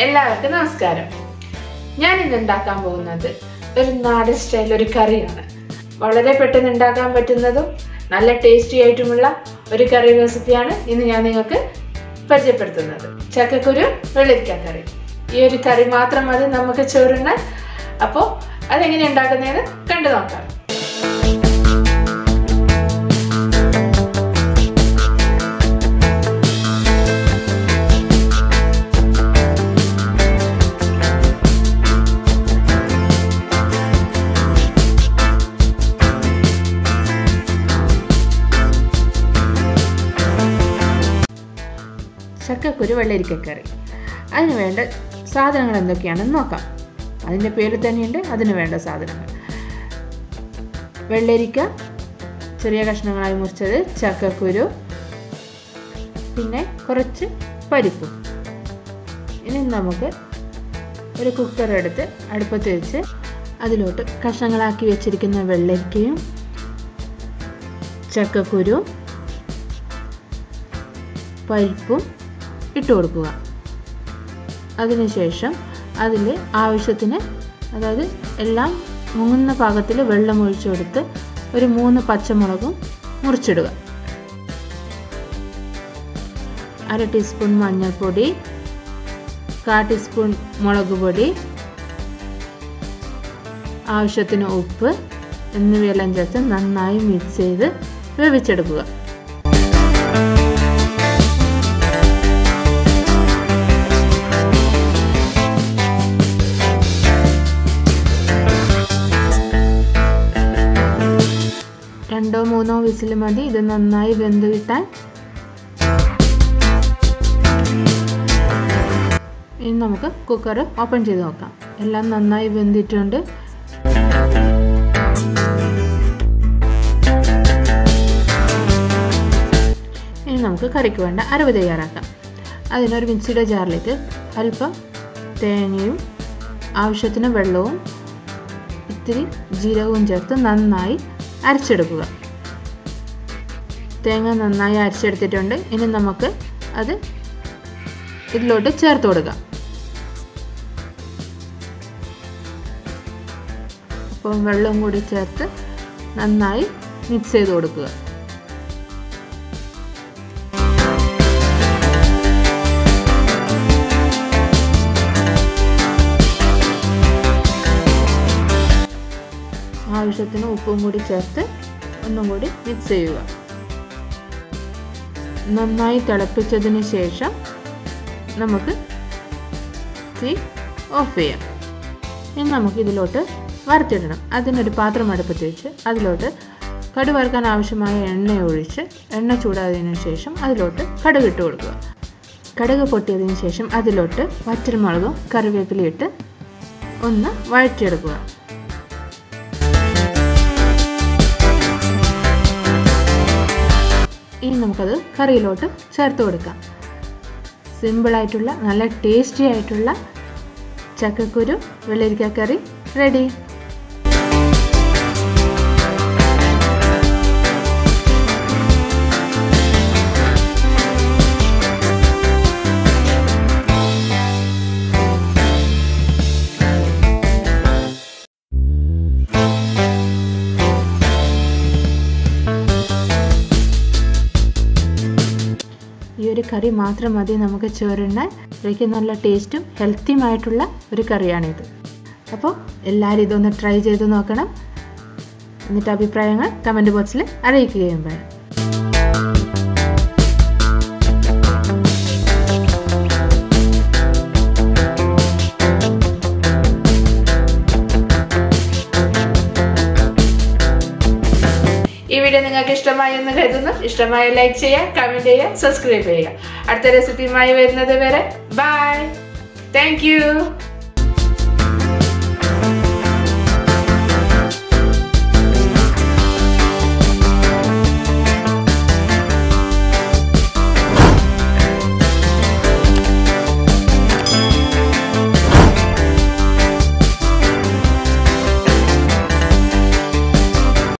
എല്ലാവർക്കും നമസ്കാരം ഞാൻ ഇന്ന് ഉണ്ടാക്കാൻ പോകുന്നത് ഒരു നാടൻ സ്റ്റൈൽ ഒരു കറിയാണ് വളരെ പെട്ടെന്ന് ഉണ്ടാക്കാൻ പറ്റുന്നതും നല്ല ടേസ്റ്റി ആയിട്ടുമുള്ള ഒരു കറി റെസിപ്പിയാണ് ഇന്ന് ഞാൻ നിങ്ങൾക്ക് പരിചയപ്പെടുത്തുന്നത് ചക്കക്കുരു വെള്ളരിക്ക കറി ഈ ഒരു കറി മാത്രം മതി നമുക്ക് ചോറുണ്ണാൻ അപ്പോൾ അതെങ്ങനെ ഉണ്ടാക്കുന്നതെന്ന് കണ്ടു നോക്കാം ചക്കക്കുരു വെള്ളരിക്കക്കറി അതിന് വേണ്ട സാധനങ്ങൾ എന്തൊക്കെയാണെന്ന് നോക്കാം അതിൻ്റെ പേര് തന്നെയുണ്ട് അതിന് വേണ്ട സാധനങ്ങൾ വെള്ളരിക്ക ചെറിയ കഷ്ണങ്ങളായി മുറിച്ചത് ചക്കക്കുരു പിന്നെ കുറച്ച് പരിപ്പും ഇനി നമുക്ക് ഒരു കുക്കർ എടുത്ത് അടുപ്പത്ത് വെച്ച് അതിലോട്ട് കഷ്ണങ്ങളാക്കി വെച്ചിരിക്കുന്ന വെള്ളരിക്കയും ചക്കക്കുരു പരിപ്പും ഇട്ട് കൊടുക്കുക അതിനുശേഷം അതിൽ ആവശ്യത്തിന് അതായത് എല്ലാം മുങ്ങുന്ന പാകത്തിൽ വെള്ളം ഒഴിച്ചു കൊടുത്ത് ഒരു മൂന്ന് പച്ചമുളകും മുറിച്ചിടുക അര ടീസ്പൂൺ മഞ്ഞൾപ്പൊടി കാ ടീസ്പൂൺ മുളക് പൊടി ആവശ്യത്തിന് ഉപ്പ് എന്നിവയെല്ലാം ചേർത്ത് നന്നായി മിക്സ് ചെയ്ത് വേവിച്ചെടുക്കുക രണ്ടോ മൂന്നോ വിസിൽ മതി ഇത് നന്നായി വെന്ത് കിട്ടാൻ ഇനി നമുക്ക് കുക്കർ ഓപ്പൺ ചെയ്ത് നോക്കാം എല്ലാം നന്നായി വെന്തിട്ടുണ്ട് ഇനി നമുക്ക് കറിക്ക് വേണ്ട അരവ് തയ്യാറാക്കാം അതിനൊരു മിക്സിയുടെ ജാറിലേക്ക് അല്പം തേങ്ങയും ആവശ്യത്തിന് വെള്ളവും ഇത്തിരി ജീരകവും ചേർത്ത് നന്നായി അരച്ചെടുക്കുക തേങ്ങ നന്നായി അരച്ചെടുത്തിട്ടുണ്ട് ഇനി നമുക്ക് അത് ഇതിലോട്ട് ചേർത്ത് കൊടുക്കാം അപ്പം വെള്ളം കൂടി ചേർത്ത് നന്നായി മിക്സ് ചെയ്ത് കൊടുക്കുക ആവശ്യത്തിന് ഉപ്പും കൂടി ചേർത്ത് ഒന്നും കൂടി മിക്സ് ചെയ്യുക നന്നായി തിളപ്പിച്ചതിന് ശേഷം നമുക്ക് തീ ഓഫ് ചെയ്യാം ഇനി നമുക്ക് ഇതിലോട്ട് വറുത്തിടണം അതിനൊരു പാത്രം അടുപ്പത്ത് വെച്ച് അതിലോട്ട് കടുക് വറുക്കാൻ ആവശ്യമായ എണ്ണ ഒഴിച്ച് എണ്ണ ചൂടായതിനു ശേഷം അതിലോട്ട് കടുക് ഇട്ട് കൊടുക്കുക കടുക് പൊട്ടിയതിന് ശേഷം അതിലോട്ട് വറ്റൽമുളകും കറിവേപ്പിലയിട്ട് ഒന്ന് വഴറ്റിയെടുക്കുക ഇനി നമുക്കത് കറിയിലോട്ട് ചേർത്ത് കൊടുക്കാം സിമ്പിളായിട്ടുള്ള നല്ല ടേസ്റ്റി ആയിട്ടുള്ള ചക്കക്കുരു വെള്ളരിക്ക കറി റെഡി ഈ ഒരു കറി മാത്രം മതി നമുക്ക് ചോറുണ്ണാൻ ഇവയ്ക്ക് നല്ല ടേസ്റ്റും ഹെൽത്തിയുമായിട്ടുള്ള ഒരു കറിയാണിത് അപ്പോൾ എല്ലാവരും ഇതൊന്ന് ട്രൈ ചെയ്ത് നോക്കണം എന്നിട്ട് അഭിപ്രായങ്ങൾ കമൻറ്റ് ബോക്സിൽ അറിയിക്കുകയും വേണം ഈ വീഡിയോ നിങ്ങൾക്ക് ഇഷ്ടമായി എന്ന് കരുതുന്നു ഇഷ്ടമായ ലൈക്ക് ചെയ്യുക കമന്റ് ചെയ്യുക സബ്സ്ക്രൈബ് ചെയ്യുക അടുത്ത റെസിപ്പിയുമായി വരുന്നത് വരെ ബൈ താങ്ക്